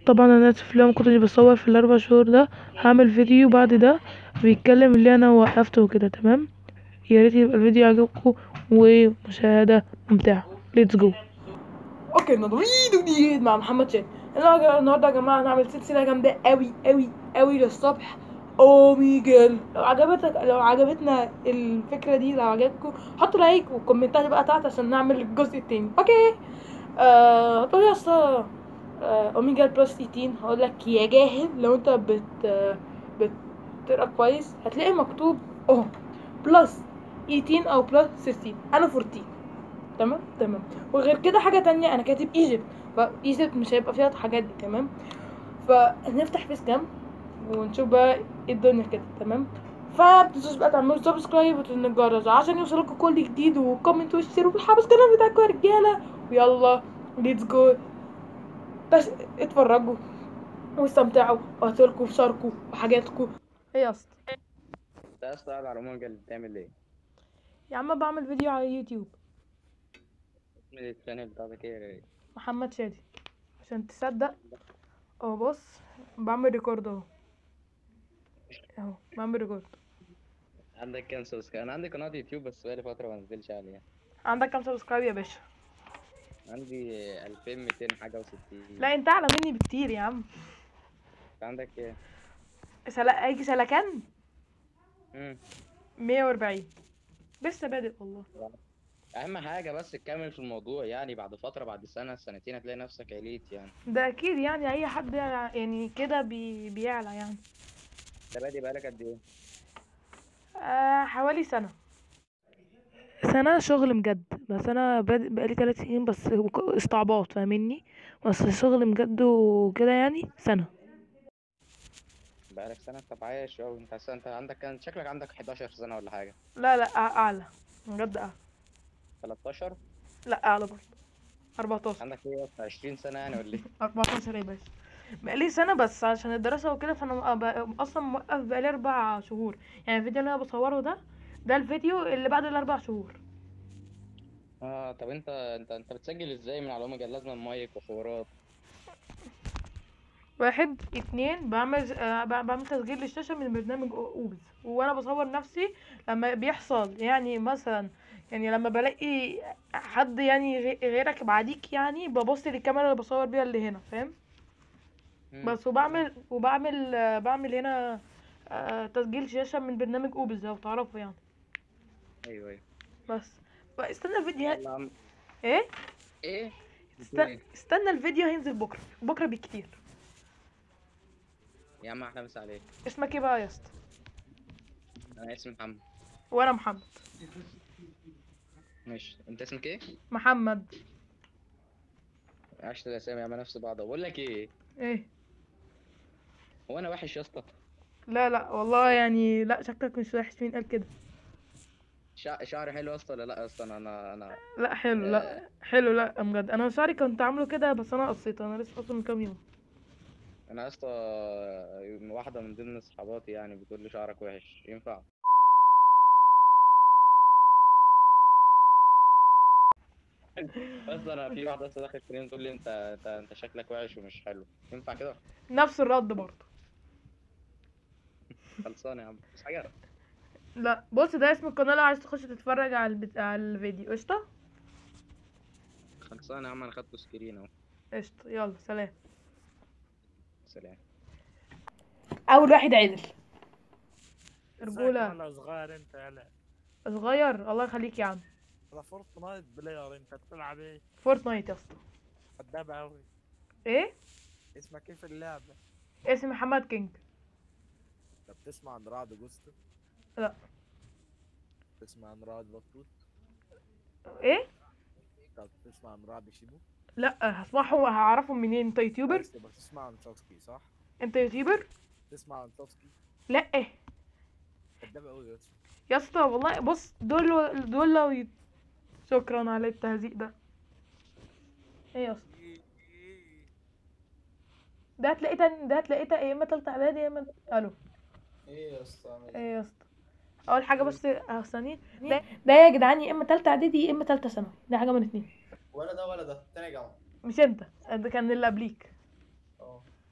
طبعا انا اسف لو ما كنتش بصور في الاربع شهور ده هعمل فيديو بعد ده بيتكلم اللي انا وقفته وكده تمام يا ريت يبقى الفيديو عجبكم ومشاهدة ممتعة ليتس جو اوكي النهارده فيديو جديد مع محمد شاهين النهارده النهارده يا جماعه هنعمل سلسله جامده قوي قوي قوي للصبح اوميجل لو عجبتك لو عجبتنا الفكره دي لو عجبكم حطوا لايك وكومنتات بقى تحت عشان نعمل الجزء التاني اوكي آه هتقولي يا اسطى آه، اوميجا بلس 18 هقول لك يا جاهل لو انت بت آه، بتقرا كويس هتلاقي مكتوب اه بلس 18 او بلس 16 انا 14 تمام تمام وغير كده حاجه تانية انا كاتب ايجيبت فايجيبت مش هيبقى فيها الحاجات دي تمام فنفتح فيس كام ونشوف بقى ايه الدنيا كده تمام فمتنسوش بقى تعملوا سبسكرايب وتفعلوا الجرس عشان يوصلكوا كل جديد وكومنت واشتروا بالحبس القناه بتاعكم يا رجاله ويلا ليتس جو بس اتفرجوا واستمتعوا وهاتلكوا وشاركوا وحاجاتكم ايه يا اسطى انت يا اسطى قاعد على مونجل بتعمل ايه؟ يا عم بعمل فيديو على يوتيوب اسم الشانل بتاعتك ايه؟ محمد شادي عشان تصدق اهو بص بعمل ريكورد اهو اهو بعمل ريكورد عندك كام سبسكرايب؟ انا عندي قناة يوتيوب بس بقالي فترة ما نزلش عليها عندك كام سبسكرايب يا باشا عندي 2200 حاجة و60 لا انت اعلى مني بكتير يا عم انت عندك ايه؟ سلا... ايجي سلكان مم. 140 لسه بادئ والله اهم حاجة بس تكمل في الموضوع يعني بعد فترة بعد سنة سنتين هتلاقي نفسك عليت يعني ده اكيد يعني اي حد يعني كده بي... بيعلى يعني انت بادئ بقالك قد ايه؟ آه حوالي سنة سنة شغل مجد بس انا بادئ بقالي ثلاث سنين بس استعباط فاهمني بس شغل مجد وكده يعني سنة بقالك سنة طب عايش اوي انت أصلاً انت عندك كان شكلك عندك 11 سنة ولا حاجة لا لا أع- اعلى بجد اعلى 13 لا اعلى برضه 14 عندك ايه يا اسطى 20 سنة يعني ولا ايه؟ 14 يا باشا بقالي سنة بس عشان الدراسة وكده فانا م- ب- اصلا موقف بقالي اربع شهور يعني الفيديو اللي انا بصوره ده ده الفيديو اللي بعد الاربع شهور اه طب انت انت انت بتسجل ازاي من على اوميجا لازم مايك وحوارات واحد اتنين بعمل آه، بع- بعمل تسجيل للشاشة من برنامج أو- اوبز وانا بصور نفسي لما بيحصل يعني مثلا يعني لما بلاقي حد يعني غي- غيرك بعديك يعني ببص للكاميرا اللي بصور بيها اللي هنا فاهم مم. بس وبعمل وبعمل آه، بعمل هنا آه، تسجيل شاشة من برنامج اوبز لو تعرفه يعني ايوه ايوه بس استنى الفيديو يلا يا عم ايه ايه؟ است- استنى الفيديو هينزل بكرة بكرة بالكتير يا عم احلى مسا عليك اسمك ايه بقى يا اسطى انا اسمي محمد وانا محمد ماشي انت اسمك ايه محمد عشت الاسامي يا عم نفس بعض بقول لك ايه ايه هو انا وحش يا اسطى لا لا والله يعني لا شكلك مش وحش مين قال كده شع- شعري حلو يا اسطى ولا لا يا اسطى انا انا انا لا حلو لا حلو لا بجد انا شعري كنت عامله كده بس انا قصيته انا لسه قصه من كام يوم انا يا اسطى واحده من ضمن صحباتي يعني بتقول لي شعرك وحش ينفع بس انا في واحده لسه داخل كريم تقول لي انت انت انت شكلك وحش ومش حلو ينفع كده نفس الرد برضه خلصانه يا عم بس حاجه لا بص ده اسم القناه لو عايز تخش تتفرج على البت... على الفيديو قشطه خلصانه يا عم انا خدته سكرين اهو قشطه يلا سلام سلام اول واحد عدل ازيك رجوله ولا صغير انت يلا صغير الله يخليك يا عم انا فورتنايت بلاير انت بتلعب ايه فورتنايت يا اسطى كداب اوي ايه اسمك ايه في اللعبة اسمي محمد كينج طب تسمع عن رعد جوست لا. تسمع عن رعد بطوط ايه طب تسمع عن رعد شيبو لا هسمعهم هعرفهم منين انت يوتيوبر بس تبقى تسمع عن توسكي صح انت يوتيوبر تسمع عن توسكي لا ايه كداب اوي يا اسطى يا اسطى والله بص دول دول لو ي... شكرا على التهزيء ده ايه يا اسطى ده هتلاقيه تاني ده هتلاقيه تا- يا اما تالتة اعدادي يا اما الو ايه يا اسطى عامل ايه؟ ايه يا اسطى اول حاجه بس استني ده ده يا جدعان يا اما تالتة اعدادي يا اما تالتة ثانوي ده حاجه من اتنين ولا ده ولا ده تاني جامعة مش انت ده كان اللي قبليك اه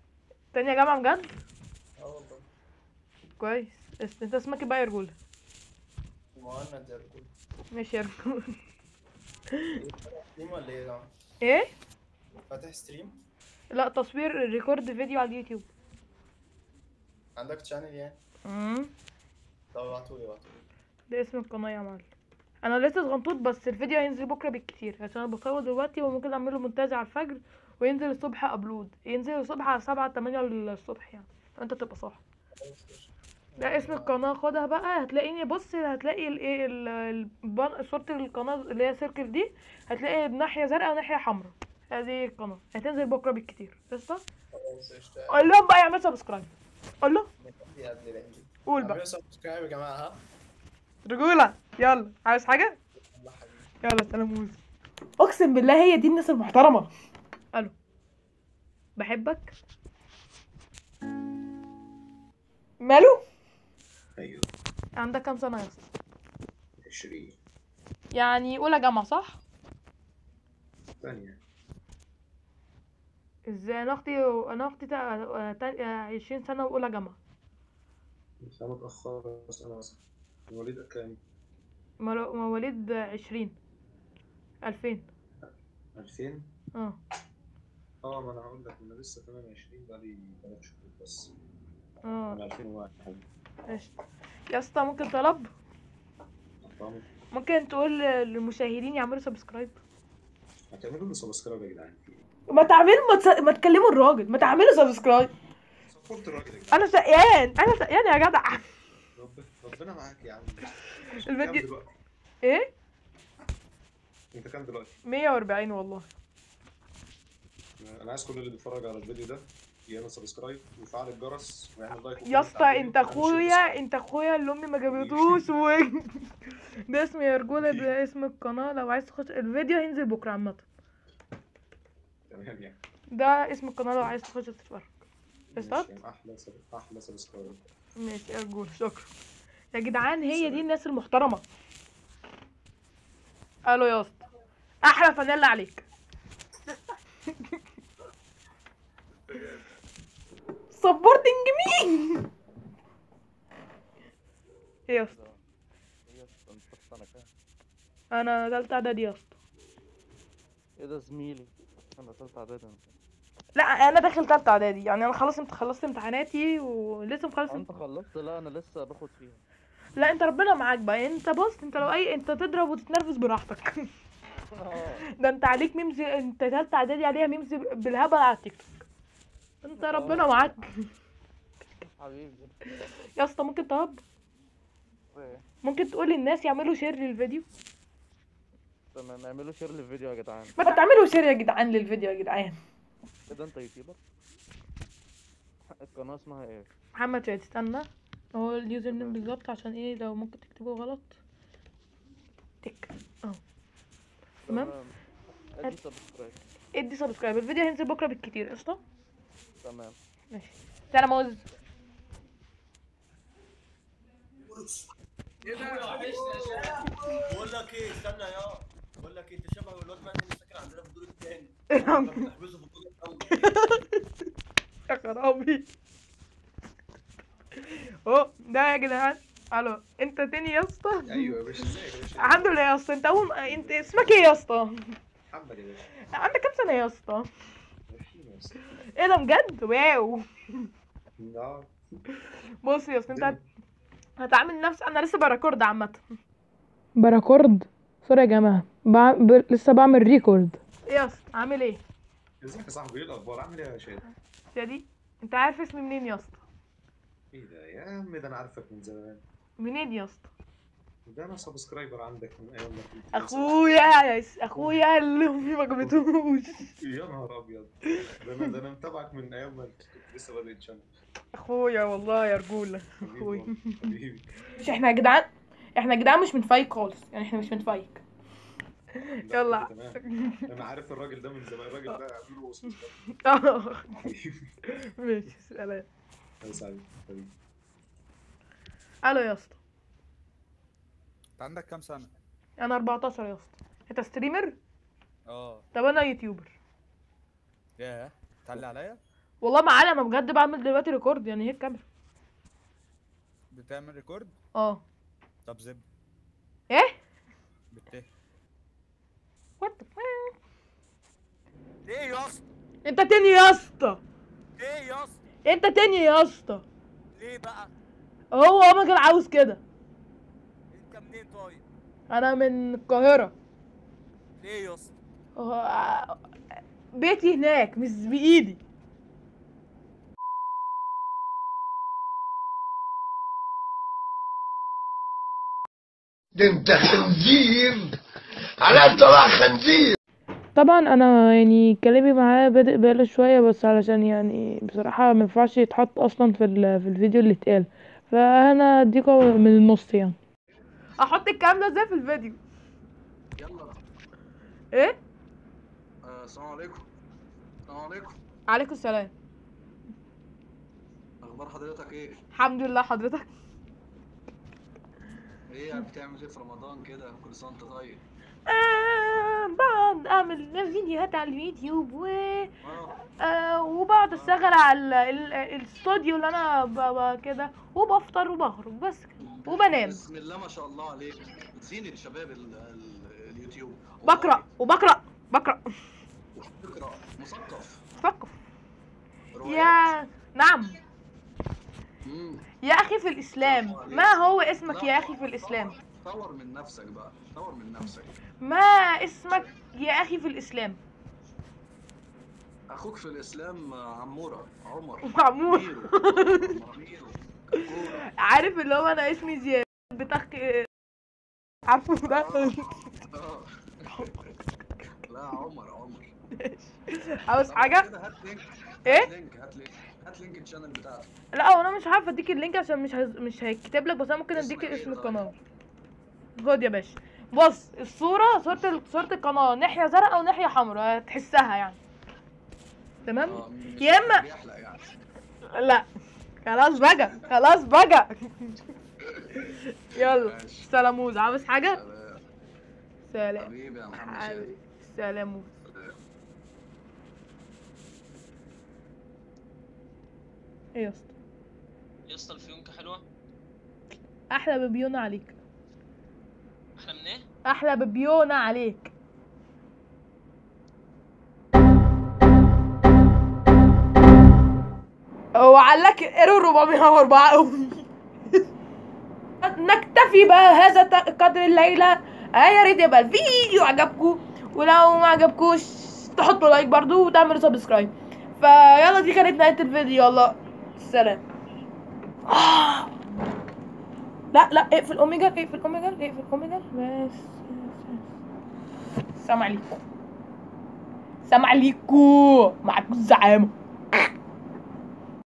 تانية جامعة بجد اه والله كويس اس- انت اسمك ايه بقى يا رجولة مهند يا رجولة ماشي يا رجولة ستريم ولا ايه يا جماعة؟ ايه فاتح ستريم؟ لا تصوير ريكورد فيديو على اليوتيوب عندك تشانل يعني؟ امم طب ابعتولي ابعتولي ده اسم القناة يا معلم انا لسه صغنطوط بس الفيديو هينزل بكره بالكتير عشان انا بصور دلوقتي وممكن اعمله مونتاج على الفجر وينزل الصبح ابلود ينزل الصبح على سبعة تمانية الصبح يعني انت تبقى صاحي خلاص قشطة. ده اسم القناة خدها بقى هتلاقيني بص هتلاقي الايه ال- البن- صورة القناة اللي هي سيركل دي هتلاقي ناحية زرقاء وناحية حمراء هذه القناة هتنزل بكرة بالكتير قشطة خلاص قشطة قول لهم بقى يعمل سبسكرايب قول له دي قد العيد قول بقى اعملوا سبسكرايب يا جماعة ها؟ رجولة يلا عايز حاجة يلا حبيبي يلا سلام موز اقسم بالله هي دي الناس المحترمة الو بحبك ماله ايوه عندك كام سنة يا اسطى 20 يعني اولى جامعة صح ثانية ازاي انا اختي انا اختي تا- تا- عشرين سنة واولى جامعة بس أنا متأخر بس أنا مثلا مواليد كام؟ مولو- مواليد عشرين الفين 2000 اه اه ما أنا هقول لك أنا لسه 28 بقالي 3 شهور بس اه أنا 2001 قشطة يا اسطى ممكن طلب طبعا ممكن تقول للمشاهدين يعملوا سبسكرايب هتعملوا لي سبسكرايب يا جدعان ما تعملوا ما, تس... ما تكلموا الراجل ما تعملوا سبسكرايب سبورت الراجل يا جدعان انا شقيان انا شقيان يا جدع رب- ربنا معاك يا عم الفيديو- كام دلوقتي؟ ايه أنت كام دلوقتي؟ 140 والله أنا عايز كل اللي بيتفرج على الفيديو ده يعمل سبسكرايب ويفعل الجرس ويعمل لايك يا اسطى انت اخويا انت اخويا اللي امي ما جابتوش و ده اسم يا رجوله ده اسم القناه لو عايز تخش الفيديو هينزل بكره عامه تمام يعني ده اسم القناه لو عايز تخش تتفرج قشطات؟ ماشي يعني أحلى سب... أحلى سبسكرايب ماشي يا رجوله شكرا يا جدعان هي دي الناس المحترمه الو يا اسطى احلى فانيلا عليك سبورتنج مين ايه يا اسطى ايه يا اسطى انت في سنة كام؟ انا تالتة اعدادي يا اسطى ايه ده زميلي انا تالتة اعدادي انا لا انا داخل تالتة اعدادي يعني انا خلاص امت- خلصت امتحاناتي ولسه مخلص انت خلصت لا انا لسه باخد فيها لا انت ربنا معاك بقى انت بص انت لو اي انت تضرب وتتنرفز براحتك اه ده انت عليك ميمز انت تالتة اعدادي عليها ميمز بالهبل على التيك توك انت ربنا معاك حبيبي يا اسطى ممكن طب ايه ممكن تقول للناس يعملوا شير للفيديو تمام اعملوا شير للفيديو يا جدعان ما تعملوا شير يا جدعان للفيديو يا جدعان كده انت يوتيوبر القناة اسمها ايه؟ محمد شادي استنى هو اليوزر نيم بالظبط عشان ايه لو ممكن تكتبه غلط تك اه تمام ادي سبسكرايب ادي سبسكرايب الفيديو هينزل بكره بالكتير قشطه تمام ماشي سلام موز بقول لك ايه استنى يا بقول لك ايه انت شبه الواد مهدي اللي ساكن عندنا في الدور الثاني كنا بنحبسه في الدور الاول يا خرابي اهو ده يا جدعان الو انت تاني يا اسطى ايوه يا باشا ازيك يا باشا الحمد لله يا اسطى انت اول انت اسمك ايه يا اسطى محمد يا باشا عندك كام سنه يا اسطى عشرين يا اسطى. ايه ده بجد واو اه بص يا اسطى انت هت- هتعمل نفس انا لسه بريكورد عامه بريكورد سوري يا جماعه بع... ب... لسه بعمل ريكورد ايه يا اسطى عامل ايه ازيك يا صاحبي ايه الاخبار عامل ايه يا شادي شادي انت عارف اسمي منين يا اسطى ايه ده يا عم ده انا عارفك من زمان منين يا اسطى ده انا سبسكرايبر عندك من ايام ما كنت اخويا يا س- اخويا اللي امي ما جابتهوش يا نهار ابيض ده انا ده انا متابعك من ايام ما كنت لسه بادئ تشانل اخويا والله يا رجوله حبيبي اخويا والله، حبيبي مش احنا يا جدعان احنا يا جدعان مش من فايك خالص يعني احنا مش من فايك لا، يلا. كده تمام انا عارف الراجل ده من زمان الراجل ده اعمله سبسكرايب اه حبيبي ماشي سلام يا سعيد حبيبي الو يا اسطى انت عندك كام سنة؟ انا 14 يا اسطى انت ستريمر اه طب انا يوتيوبر ياه تعلي عليا؟ والله ما عالي انا بجد بعمل دلوقتي ريكورد يعني هي الكاميرا بتعمل ريكورد اه طب زب ايه بته وات ذا فاك ليه يا اسطى انت تاني يا اسطى ليه يا اسطى انت تاني يا اسطى ليه بقى هو هو كان عاوز كده انت منين طيب انا من القاهره ليه يا اسطى هو- بيتي هناك مش بايدي ده انت خنزير على طلع خنزير طبعا انا يعني كلامي معاه بادئ بقاله شويه بس علشان يعني بصراحه ما ينفعش يتحط اصلا في ال- في الفيديو اللي اتقال فانا اديكوا من النص يعني احط الكلام ده ازاي في الفيديو يلا ايه آه، السلام عليكم السلام عليكم عليكم السلام اخبار حضرتك ايه الحمد لله حضرتك ايه بتعمل ايه في رمضان كده كل سنه وانت طيب آه بقعد اعمل فيديوهات على اليوتيوب و اه آه وبقعد اشتغل على ال- ال- الاستوديو اللي انا ب- ب- كده وبفطر وبخرج بس كده وبنام بسم الله ما شاء الله عليك زين الشباب ال ال اليوتيوب بقرا وبقرا بقرا بقرا مثقف مثقف روايات. يا نعم مم. يا اخي في الاسلام ما هو اسمك لا، يا اخي في الاسلام طور- طور من نفسك بقى طور من نفسك ما اسمك يا اخي في الاسلام اخوك في الاسلام آه، عموره عمر عمور. ميرو عمر، ميرو كورة. عارف اللي هو انا اسمي زياد بتخ عارفه ده آه. لا عمر عمر عاوز طب حاجه كده هات لينك إيه؟ هات لينك هات لينك هات لينك الشانل بتاعتك لا هو انا مش عارفه اديك اللينك عشان مش هز... مش هيكتب لك بس انا ممكن اسمك اديك إيه اسم طيب؟ القناه خد يا باشا بص الصوره صوره ال- صوره القناه ناحيه زرقاء وناحيه حمراء هتحسها يعني تمام آه، مش يا اما بيحلق يعني لا خلاص بقى خلاص بقى يلا ماشي. سلاموز عاوز حاجه سلام. سلام حبيبي يا محمد حبيبي. شادي سلاموز ايه يا اسطى يا اسطى الفيونكة حلوة احلى ببيونة عليك احلى من ايه؟ احلى ببيونة عليك وعلك ايرور 404 قوي نكتفي بهذا ت- قدر الليلة آه يا ريت يبقى الفيديو عجبكم ولو ما عجبكوش تحطوا لايك برضو وتعملوا سبسكرايب فيلا دي كانت نهاية الفيديو يلا سلام آه. لا لا اقفل اوميجا اقفل اوميجا اقفل اوميجا بس سلام عليكم سلام عليكم معكم الزعامة